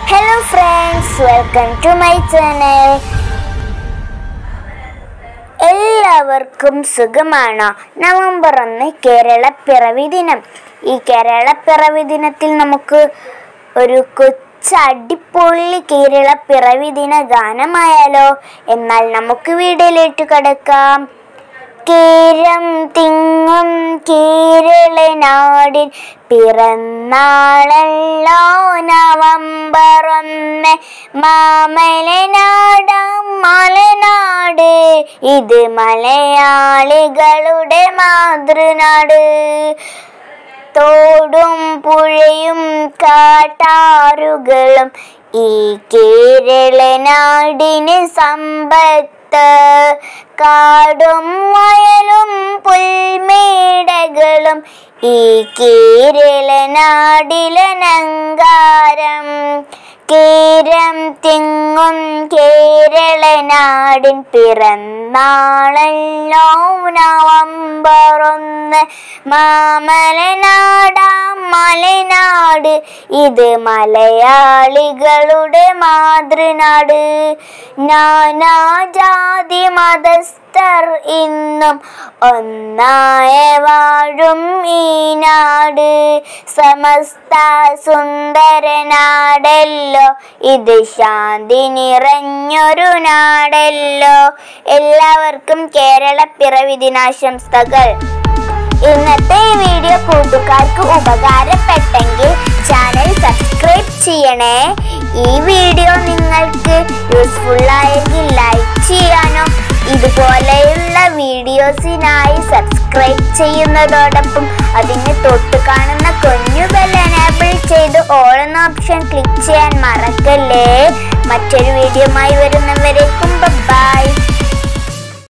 hello friends welcome to my channel എല്ലാവർക്കും സുഖമാണോ November ഒന്ന് കേരള പിറവി ദിനം ഈ കേരള പിറവി ദിനത്തിൽ നമുക്ക് ഒരു കൊച്ചടിപൊളി കേരള പിറവി ദിന ഗാനമായാലോ എന്നാൽ നമുക്ക് വീഡിയോയിലേക്ക് കടക്കാം കേരം തിങ്ങും കേരള നാടിൻ പിറന്നാളല്ലോ നവംബർ ഒന്ന് മാമലനാടാം മലനാട് ഇത് മലയാളികളുടെ മാതൃനാട് തോടും പുഴയും കാട്ടാറുകളും ഈ കേരള നാടിന് സമ്പത്ത് കാടും വയലും പുൽമേടകളും ഈ കേരള നാടിലനങ്കാരം കേരം തിങ്ങും കേരള നാടിൻ പിറന്നാളല്ലോ നവംബർ ഒന്ന് മാമലനാടാം മലനാട് ഇത് മലയാളികളുടെ മാതൃനാട് നാനാജാതി മതസ്ഥർ ഇന്നും ഒന്നായ വാഴും ഈ നാട് സമസ്ത സുന്ദരനാടല്ലോ ഇത് ശാന്തി നിറഞ്ഞൊരു നാടല്ലോ എല്ലാവർക്കും കേരള പിറവി ദിനാശംസകൾ ഇന്നത്തെ ഈ വീഡിയോ കൂട്ടുകാർക്ക് ഉപകാരപ്പെട്ടെങ്കിൽ ചാനൽ സബ്സ്ക്രൈബ് ചെയ്യണേ ഈ വീഡിയോ നിങ്ങൾക്ക് യൂസ്ഫുൾ ആയെങ്കിൽ ലൈക്ക് ചെയ്യാനും ഇതുപോലെയുള്ള വീഡിയോസിനായി സബ്സ്ക്രൈബ് ചെയ്യുന്നതോടൊപ്പം അതിന് തൊട്ട് കാണുന്ന കുഞ്ഞു ബെൽ എനേബിൾ ചെയ്ത് ഓൾ എന്ന ഓപ്ഷൻ ക്ലിക്ക് ചെയ്യാൻ മറക്കല്ലേ മറ്റൊരു വീഡിയോയുമായി വരുന്ന